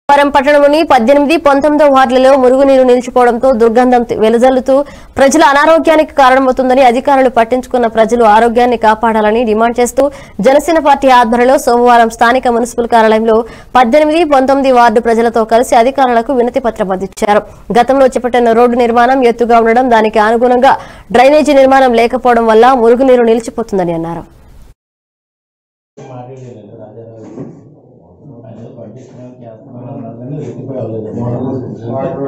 వరం పట్టణంలోని పద్దెనిమిది పంతొమ్మిదో వార్డులలో మురుగునీరు నిలిచిపోవడంతో దుర్గంధం వెలజల్లుతూ ప్రజల అనారోగ్యానికి కారణమవుతుందని అధికారులు పట్టించుకున్న ప్రజలు ఆరోగ్యాన్ని కాపాడాలని డిమాండ్ చేస్తూ జనసేన పార్టీ ఆధ్వర్యంలో సోమవారం స్థానిక మున్సిపల్ కార్యాలయంలో పద్దెనిమిది పంతొమ్మిది వార్డు ప్రజలతో కలిసి అధికారులకు వినతి పత్రం అందించారు గతంలో చేపట్టిన రోడ్డు నిర్మాణం ఎత్తుగా ఉండడం దానికి అనుగుణంగా డ్రైనేజీ నిర్మాణం లేకపోవడం వల్ల మురుగునీరు నిలిచిపోతుందని అన్నారు మాట్లాడలేదు రాజారావు ఆయన పట్టించిన చేస్తున్నాను అన్నారు కానీ రెక్టిఫై అవ్వలేదు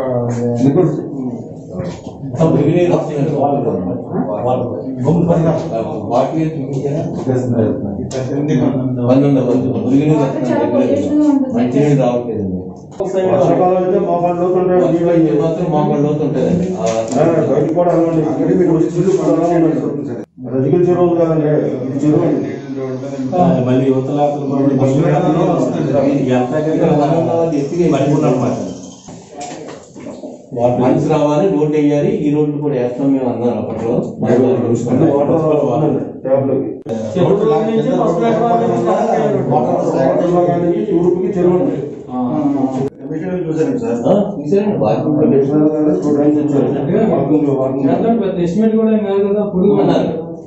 వాటికి చూపించారా పద్దెనిమిది పంతొమ్మిది పంతొమ్మిది వందలు మురిగిని మంచినీళ్ళు రావట్లేదండి వర్షాకాలంలో మోకాళ్ళ లోతు ఉంటాయి, నీళ్ళు అయ్యి. మాత్రం మామూలు లోతు ఉంటుందండి ఆ ఆ, బయటికి కూడా వెళ్ళండి. అక్కడే మీకు వచ్చి ఇల్లు కూడా అలాగే ఉన్నాయి. రజగిరి చెరువు ఉంది కదండి ఇది చెరువు మళ్ళీ యువతల మనసు రావాలి రోడ్డు వేయాలి ఈ రోడ్డు కూడా వేస్తాం మేము అన్నారు అప్పట్లో మన వాళ్ళు చూసుకుంటే వాటర్ ట్యాబ్లోకి. వాటర్లో కానీ ఊరుపుకి చెరువు ఉంది. కమిషనర్ చూశాను సార్. ఆ, చూసారండి బాత్రూమ్ కమిషనర్ గారు టూ టైమ్స్ వచ్చారు. Walking walking. ఎస్టిమేట్ కూడా ఏం కాదు కదా పొడుగు అన్నారు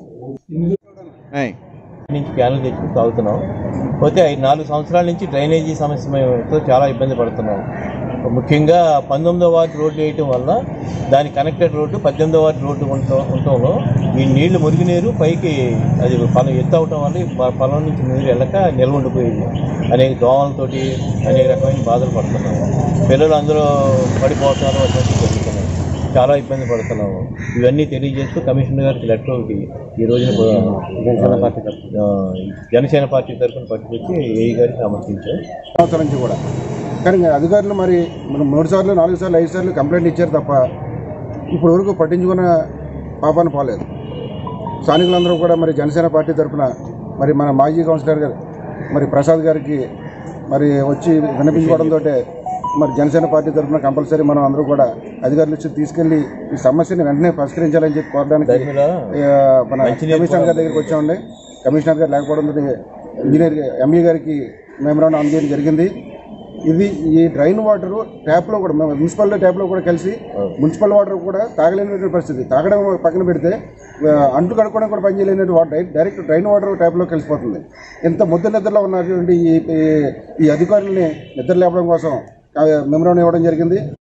నుంచి క్యాన్లు తెచ్చి తాగుతున్నాం పోతే ఐదు నాలుగు సంవత్సరాల నుంచి డ్రైనేజీ సమస్యతో చాలా ఇబ్బంది పడుతున్నాం ముఖ్యంగా పంతొమ్మిదో వార్డు రోడ్డు వేయటం వల్ల దాని కనెక్టెడ్ రోడ్డు పద్దెనిమిదో వార్డు రోడ్డు ఉండటం ఉండటంలో ఈ నీళ్లు మురుగునీరు పైకి అది పొలం ఎత్తు అవటం వల్ల ఈ పొ- పొలం నుంచి నీరు వెళ్ళక నిల్వ ఉండిపోయింది అనేక దోమలతోటి అనేక రకమైన బాధలు పడుతున్నాం పిల్లలు అందరూ పడిపోతారు అటువంటి జరుగుతున్నాయి చాలా ఇబ్బంది పడుతున్నాము ఇవన్నీ తెలియజేస్తూ కమిషనర్ గారికి లెటర్ ఒకటి ఈ రోజున జనసేన పార్టీ తరఫున జనసేన పార్టీ తరఫున పట్టుకొచ్చి ఏఈ గారికి సమర్పించారు సంవత్సరం నుంచి కూడా కానీ ఇంకా అధికారులు మరి మనం మూడు సార్లు నాలుగు సార్లు ఐదు సార్లు కంప్లైంట్ ఇచ్చారు తప్ప ఇప్పుడు వరకు పట్టించుకున్న పాపాన్ని పోలేదు స్థానికులందరూ కూడా మరి జనసేన పార్టీ తరఫున మరి మన మాజీ కౌన్సిలర్ గారు మరి ప్రసాద్ గారికి మరి వచ్చి వినిపించుకోవడంతో మరి జనసేన పార్టీ తరఫున కంపల్సరీ మనం అందరూ కూడా అధికారులు వచ్చి తీసుకెళ్లి ఈ సమస్యని వెంటనే పరిష్కరించాలని చెప్పి కోరడానికి దాని మీద ఆ, మన మంచినీరు కమిషనర్ గారి దగ్గరికి వచ్చామండి కమిషనర్ గారు లేకపోవడంతో ఇంజనీర్ ఎంఈ గారికి మెమరాండం అందజేయడం జరిగింది ఇది ఈ డ్రైన్ వాటర్ ట్యాప్లో కూడా మేము మున్సిపల్ ట్యాప్లో కూడా కలిసి మున్సిపల్ వాటర్ కూడా తాగలేనటువంటి పరిస్థితి తాగడం పక్కన పెడితే ఆ, అంటు కడుక్కోవడం కూడా పనిచేయలేనటువంటి వాటర్ డైరెక్ట్ డ్రైన్ వాటర్ ట్యాప్లో కలిసిపోతుంది ఇంత ముద్ద నిద్రలో ఉన్నటువంటి ఈ ఈ- ఈ అధికారులని నిద్ర లేపడం కోసం మెమరాండం ఇవ్వడం జరిగింది